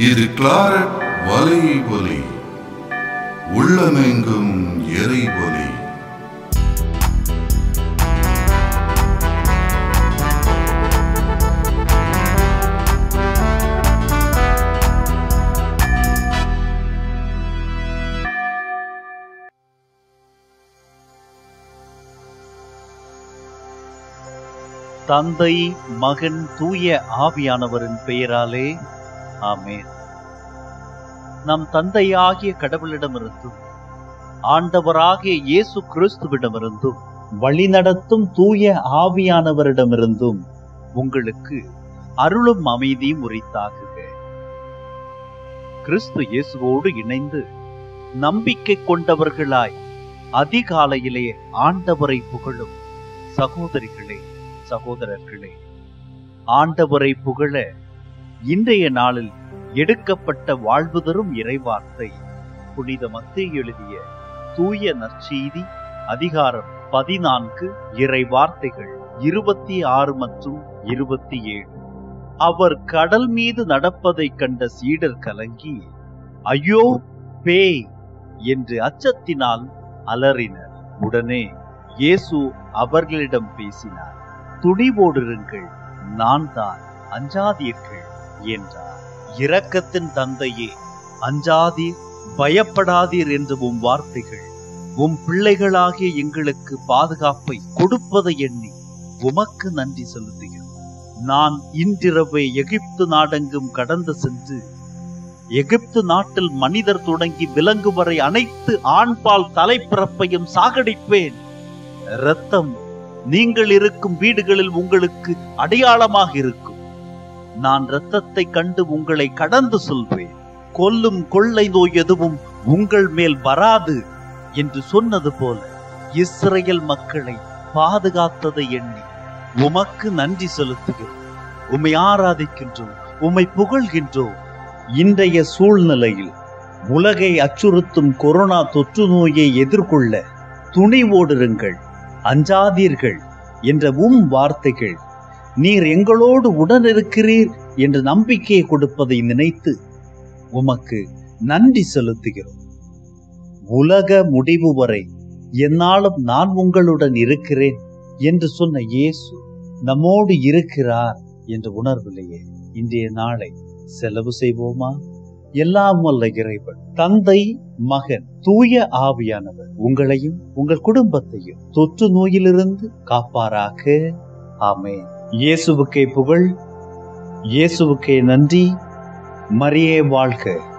இது கிளாரட் வலை ஒலி உள்ளமெங்கும் எரை ஒலி தந்தை மகன் தூய ஆவியானவரின் பெயராலே ஆமென் நம் தந்தையாகிய கடவுளிடமிருந்தும் ஆண்டவராகிய இயேசு கிறிஸ்துவிடமிருந்தும் வழிநடத்தும் தூய ஆவியானவரிடமிருந்தும் உங்களுக்கு அருளும் அமைதியும் உரித்தாகுக கிறிஸ்து இயேசுவோடு இணைந்து நம்பிக்கை கொண்டவர்களாய் அதிகாலையிலே ஆண்டவரை புகழும் சகோதரிகளே சகோதரர்களே ஆண்டவரை புகழ இன்றைய நாளில் எடுக்கப்பட்ட வாழ்வு தரும் இறைவார்த்தை புனித மத்திய எழுதிய தூய நற்செய்தி அதிகாரம் பதினான்கு இறை வார்த்தைகள் இருபத்தி ஆறு மற்றும் இருபத்தி ஏழு அவர் கடல் மீது நடப்பதைக் கண்ட சீடர் கலங்கி ஐயோ பேய் என்று அச்சத்தினால் அலறினர் உடனே இயேசு அவர்களிடம் பேசினார் துணிவோடிருங்கள் நான் தான் அஞ்சாதீர்கள் என்றார் இரக்கத்தின் தந்தையே அஞ்சாதீர் பயப்படாதீர் என்று உம் வார்த்தைகள் உம் பிள்ளைகளாகிய எங்களுக்கு பாதுகாப்பை கொடுப்பதை எண்ணி உமக்கு நன்றி செலுத்துகிறோம் நான் இன்றிரவே எகிப்து நாடெங்கும் கடந்து சென்று எகிப்து நாட்டில் மனிதர் தொடங்கி விலங்கு வரை அனைத்து ஆண்பால் தலைப்பிறப்பையும் சாகடிப்பேன் இரத்தம் நீங்கள் இருக்கும் வீடுகளில் உங்களுக்கு அடையாளமாக இருக்கும் நான் இரத்தத்தை கண்டு உங்களை கடந்து சொல்வேன் கொல்லும் கொள்ளை நோய் எதுவும் உங்கள் மேல் வராது என்று சொன்னது போல இஸ்ரேல் மக்களை பாதுகாத்ததை எண்ணி உமக்கு நன்றி செலுத்துகிறோம் உம்மை ஆராதிக்கின்றோம் உம்மை புகழ்கின்றோம் இன்றைய சூழ்நிலையில் உலகை அச்சுறுத்தும் கொரோனா தொற்று நோயை எதிர்கொள்ள துணிவோடிருங்கள் அஞ்சாதீர்கள் என்ற உம் வார்த்தைகள் நீர் எங்களோடு உடன் இருக்கிறீர் என்ற நம்பிக்கையை கொடுப்பதை நினைத்து உமக்கு நன்றி செலுத்துகிறோம் உலக முடிவு வரை என்னாலும் நான் உங்களுடன் இருக்கிறேன் என்று சொன்ன இயேசு நம்மோடு இருக்கிறார் என்ற உணர்விலேயே இன்றைய நாளை செலவு செய்வோமா எல்லாம் வல்ல இறைவன் தந்தை மகன் தூய ஆவியானவர் உங்களையும் உங்கள் குடும்பத்தையும் தொற்று நோயிலிருந்து காப்பாராக ஆமென் இயேசுவுக்கே புகழ் இயேசுவுக்கே நன்றி மரியே வாழ்க